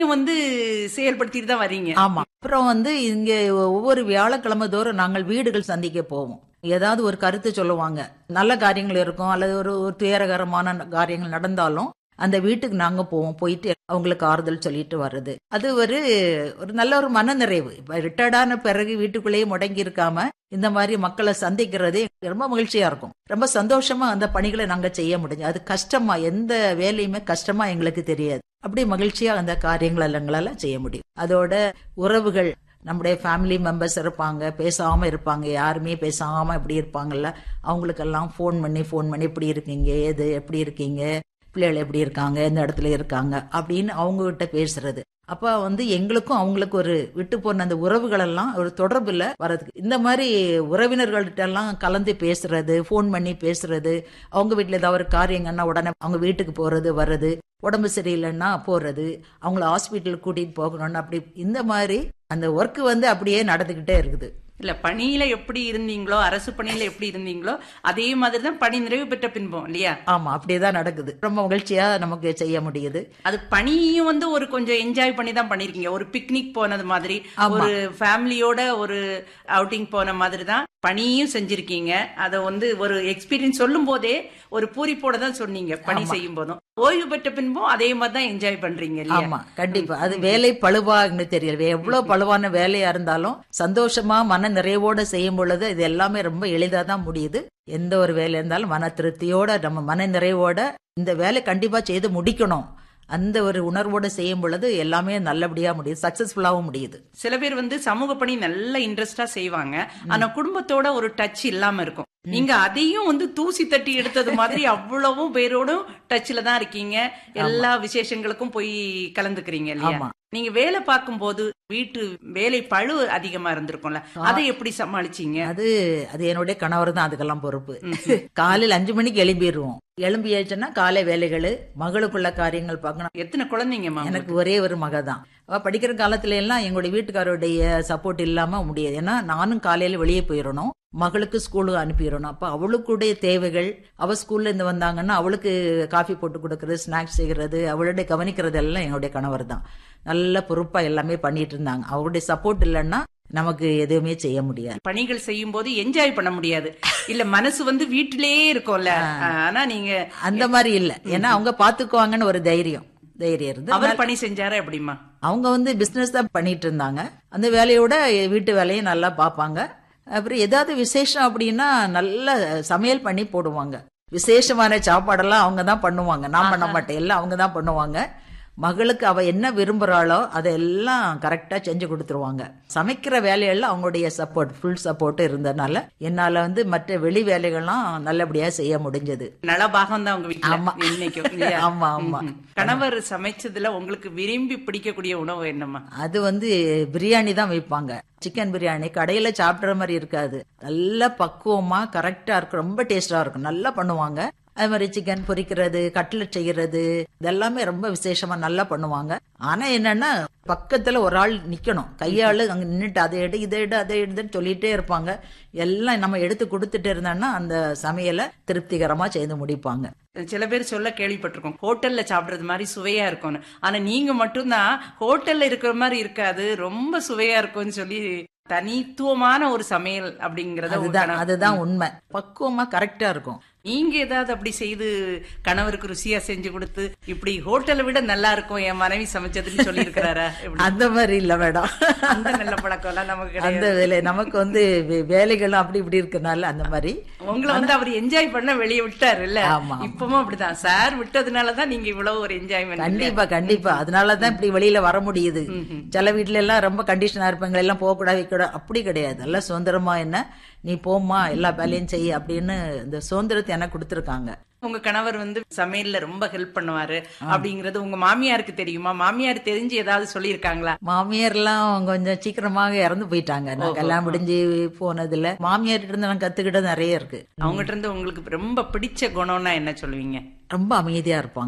வந்து செயல்படுத்திட்டு தான் வர்றீங்க ஆமா அப்புறம் வந்து இங்க ஒவ்வொரு வியாழக்கிழமை தோறும் நாங்கள் வீடுகள் சந்திக்க போவோம் ஏதாவது ஒரு கருத்து சொல்லுவாங்க நல்ல காரியங்கள் இருக்கும் அல்லது ஒரு ஒரு துயரகரமான காரியங்கள் நடந்தாலும் அந்த வீட்டுக்கு நாங்க போவோம் போயிட்டு அவங்களுக்கு ஆறுதல் சொல்லிட்டு வர்றது அது ஒரு ஒரு நல்ல ஒரு மனநிறைவு இப்ப ரிட்டையர்டான பிறகு வீட்டுக்குள்ளேயே முடங்கி இருக்காம இந்த மாதிரி மக்களை சந்திக்கிறது ரொம்ப மகிழ்ச்சியா இருக்கும் ரொம்ப சந்தோஷமா அந்த பணிகளை நாங்க செய்ய முடியும் அது கஷ்டமா எந்த வேலையுமே கஷ்டமா எங்களுக்கு தெரியாது அப்படி மகிழ்ச்சியா அந்த காரியங்கள் எங்களால செய்ய முடியும் அதோட உறவுகள் நம்முடைய ஃபேமிலி மெம்பர்ஸ் இருப்பாங்க பேசாம இருப்பாங்க யாருமே பேசாம இப்படி இருப்பாங்கல்ல அவங்களுக்கெல்லாம் ஃபோன் பண்ணி ஃபோன் பண்ணி இப்படி இருக்கீங்க ஏது எப்படி இருக்கீங்க பிள்ளைகள் எப்படி இருக்காங்க எந்த இடத்துல இருக்காங்க அப்படின்னு அவங்க கிட்ட பேசுறது அப்ப வந்து எங்களுக்கும் அவங்களுக்கு ஒரு விட்டு போன அந்த உறவுகள் எல்லாம் ஒரு தொடர்புல வரதுக்கு இந்த மாதிரி உறவினர்கள்ட்ட எல்லாம் கலந்து பேசுறது ஃபோன் பண்ணி பேசுறது அவங்க வீட்டுல ஏதாவது ஒரு காரியங்கன்னா உடனே அவங்க வீட்டுக்கு போறது வர்றது உடம்பு சரியில்லைன்னா போறது அவங்கள ஹாஸ்பிட்டலுக்கு கூட்டிட்டு போகணும்னு அப்படி இந்த மாதிரி அந்த ஒர்க் வந்து அப்படியே நடந்துகிட்டே இருக்குது இல்ல பணியில எப்படி இருந்தீங்களோ அரசு பணியில எப்படி இருந்தீங்களோ அதே மாதிரி தான் பணி நிறைவு பெற்ற பின்பம் இல்லையா ஆமா அப்படியேதான் நடக்குது ரொம்ப மகிழ்ச்சியா நமக்கு செய்ய முடியுது அது பணியும் வந்து ஒரு கொஞ்சம் என்ஜாய் பண்ணி தான் பண்ணிருக்கீங்க ஒரு பிக்னிக் போனது மாதிரி ஒரு ஃபேமிலியோட ஒரு அவுட்டிங் போன மாதிரி தான் பணியும் செஞ்சிருக்கீங்க அத வந்து ஒரு எக்ஸ்பீரியன்ஸ் சொல்லும் போதே ஒரு பூரிப்போட தான் சொன்னீங்க பணி செய்யும் போதும் ஓய்வு பெற்ற பின்பும் அதே மாதிரி தான் என்ஜாய் பண்றீங்க இல்லையா ஆமா கண்டிப்பா அது வேலை பழுவான்னு தெரியல எவ்வளவு பழுவான வேலையா இருந்தாலும் சந்தோஷமா மன நிறைவோட செய்யும் பொழுது இது எல்லாமே ரொம்ப எளிதா தான் முடியுது எந்த ஒரு வேலை இருந்தாலும் மன திருப்தியோட நம்ம மன நிறைவோட இந்த வேலை கண்டிப்பா செய்து முடிக்கணும் அந்த ஒரு உணர்வோட செய்யும் பொழுது எல்லாமே நல்லபடியா முடியுது சக்சஸ்ஃபுல்லாவும் முடியுது சில பேர் வந்து சமூக பணி நல்ல இன்ட்ரெஸ்டா செய்வாங்க ஆனா குடும்பத்தோட ஒரு டச் இல்லாம இருக்கும் நீங்க அதையும் வந்து தூசி தட்டி எடுத்தது மாதிரி அவ்வளவும் பேரோடும் டச்ல தான் இருக்கீங்க எல்லா விசேஷங்களுக்கும் போய் கலந்துக்கிறீங்க இல்லையா ஆமா. நீங்க வேலை பார்க்கும்போது வீட்டு வேலை பழு அதிகமா இருந்திருக்கும்ல அதை எப்படி சமாளிச்சீங்க அது அது என்னுடைய கணவர் தான் அதுக்கெல்லாம் பொறுப்பு காலையில் அஞ்சு மணிக்கு எழும்பிடுவோம் எழும்பியாச்சுன்னா காலை வேலைகள் மகளுக்குள்ள காரியங்கள் பார்க்கணும் எத்தனை குழந்தைங்கம்மா எனக்கு ஒரே ஒரு மக தான் அவ படிக்கிற காலத்துல எல்லாம் எங்களுடைய வீட்டுக்காரருடைய சப்போர்ட் இல்லாம முடியாது ஏன்னா நானும் காலையில வெளியே போயிடணும் மகளுக்கு ஸ்கூலுக்கு அனுப்பிடணும் அப்ப அவளுக்குடைய தேவைகள் அவ ஸ்கூல்ல இருந்து வந்தாங்கன்னா அவளுக்கு காஃபி போட்டு கொடுக்கறது ஸ்நாக்ஸ் செய்கிறது அவளுடைய கவனிக்கிறது எல்லாம் எங்களுடைய கணவர் தான் நல்ல பொறுப்பா எல்லாமே பண்ணிட்டு இருந்தாங்க அவருடைய சப்போர்ட் இல்லைன்னா நமக்கு எதுவுமே செய்ய முடியாது பணிகள் செய்யும் போது என்ஜாய் பண்ண முடியாது இல்ல மனசு வந்து வீட்டிலேயே இருக்கும்ல ஆனா நீங்க அந்த மாதிரி இல்ல ஏன்னா அவங்க பாத்துக்குவாங்கன்னு ஒரு தைரியம் தைரியம் இருந்து அவர் பணி செஞ்சாரா எப்படிமா அவங்க வந்து பிசினஸ் தான் பண்ணிட்டு இருந்தாங்க அந்த வேலையோட வீட்டு வேலையும் நல்லா பார்ப்பாங்க அப்புறம் ஏதாவது விசேஷம் அப்படின்னா நல்ல சமையல் பண்ணி போடுவாங்க விசேஷமான சாப்பாடெல்லாம் அவங்க தான் பண்ணுவாங்க நான் பண்ண மாட்டேன் எல்லாம் அவங்க தான் பண்ணுவாங்க மகளுக்கு அவ என்ன விரும்புறாளோ அதெல்லாம் கரெக்டா செஞ்சு கொடுத்துருவாங்க சமைக்கிற வேலையெல்லாம் அவங்களுடைய சப்போர்ட் ஃபுல் சப்போர்ட் இருந்தனால என்னால வந்து மற்ற வெளி வேலைகள்லாம் நல்லபடியா செய்ய முடிஞ்சது நலபாகம் தான் உங்க வீட்டுல ஆமா. இன்னைக்கும் இல்லையா? ஆமா, ஆமா. ம்ம். கணவர் சமைச்சதுல உங்களுக்கு விரும்பி பிடிக்கக்கூடிய உணவு என்னம்மா அது வந்து பிரியாணி தான் வைப்பாங்க சிக்கன் பிரியாணி கடையில சாப்பிடுற மாதிரி இருக்காது நல்ல பக்குவமா கரெக்டா இருக்கும் ரொம்ப டேஸ்டா இருக்கும் நல்லா பண்ணுவாங்க அது மாதிரி சிக்கன் பொரிக்கிறது கட்லெட் செய்யறது இதெல்லாமே ரொம்ப விசேஷமா நல்லா பண்ணுவாங்க ஆனா என்னன்னா பக்கத்துல ஒரு ஆள் நிக்கணும் கையாளு அங்க நின்னுட்டு அதை எடு இதை எடு அதை எடுன்னு சொல்லிட்டே இருப்பாங்க எல்லாம் நம்ம எடுத்து கொடுத்துட்டு இருந்தோம்னா அந்த சமையலை திருப்திகரமா செய்து முடிப்பாங்க சில பேர் சொல்ல கேள்விப்பட்டிருக்கோம் ஹோட்டல்ல சாப்பிடுறது மாதிரி சுவையா இருக்கும்னு ஆனா நீங்க மட்டும்தான் ஹோட்டல்ல இருக்கிற மாதிரி இருக்காது ரொம்ப சுவையா இருக்கும்னு சொல்லி தனித்துவமான ஒரு சமையல் அப்படிங்கறத உங்க அதுதான் கணவர்- அதுதான் உண்மை பக்குவமா கரெக்டா இருக்கும் நீங்க ஏதாவது அப்படி செய்து கணவருக்கு ருசியா செஞ்சு கொடுத்து இப்படி ஹோட்டலை விட நல்லா இருக்கும் என் மனைவி சமைச்சதுன்னு சொல்லி இருக்கிறாரா அந்த மாதிரி இல்ல மேடம் அந்த நல்ல பழக்கம் எல்லாம் நமக்கு அந்த கிடையாது வேலை நமக்கு வந்து வே- வேலைகளும் அப்படி இப்படி இருக்கனால அந்த மாதிரி உங்களை வந்து அவர் என்ஜாய் பண்ண வெளியே விட்டாரு இல்ல ஆமா. இப்பவும் அப்படிதான் சார் விட்டதுனாலதான் நீங்க இவ்வளவு ஒரு என்ஜாய்மெண்ட் கண்டிப்பா கண்டிப்பா அதனாலதான் இப்படி வெளியில வர முடியுது சில வீட்ல எல்லாம் ரொம்ப கண்டிஷனா இருப்பாங்க எல்லாம் போக கூடாது வைக்க கூடாது அப்படி கிடையாது நல்லா சுதந்திரமா என்ன நீ போம்மா எல்லா வேலையும் செய் அப்படின்னு இந்த சுதந்திரத்தை எனக்கு கொடுத்துருக்காங்க உங்க கணவர் வந்து சமையல்ல ரொம்ப ஹெல்ப் பண்ணுவாரு அப்படிங்கறது உங்க மாமியாருக்கு தெரியுமா மாமியார் தெரிஞ்சு ஏதாவது சொல்லியிருக்காங்களா மாமியார்லாம் கொஞ்சம் சீக்கிரமாக இறந்து போயிட்டாங்க நான் கல்யாணம் முடிஞ்சு போனதுல மாமியார்கிட்ட இருந்து நான் கத்துக்கிட்டது நிறைய இருக்கு அவங்ககிட்ட இருந்து உங்களுக்கு ரொம்ப பிடிச்ச குணம்னா என்ன சொல்லுவீங்க ரொம்ப அமைதியா இருப்பாங்க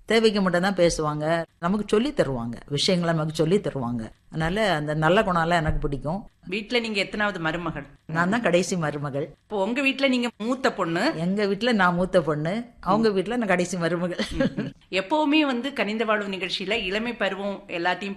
தேவைக்கு மட்டும் தான் பேசுவாங்க நமக்கு சொல்லி தருவாங்க விஷயங்களை நமக்கு சொல்லி தருவாங்க அதனால அந்த நல்ல குணம்லாம் எனக்கு பிடிக்கும் வீட்ல நீங்க எத்தனாவது மருமகள் நான் தான் கடைசி மருமகள் இப்போ உங்க வீட்ல நீங்க மூத்த பொண்ணு எங்க வீட்டுல நான் மூத்த பொண்ணு அவங்க வீட்டுல நான் கடைசி மருமகள் எப்பவுமே வந்து கனிந்த வாழ்வு நிகழ்ச்சியில இளமை பருவம் எல்லாத்தையும்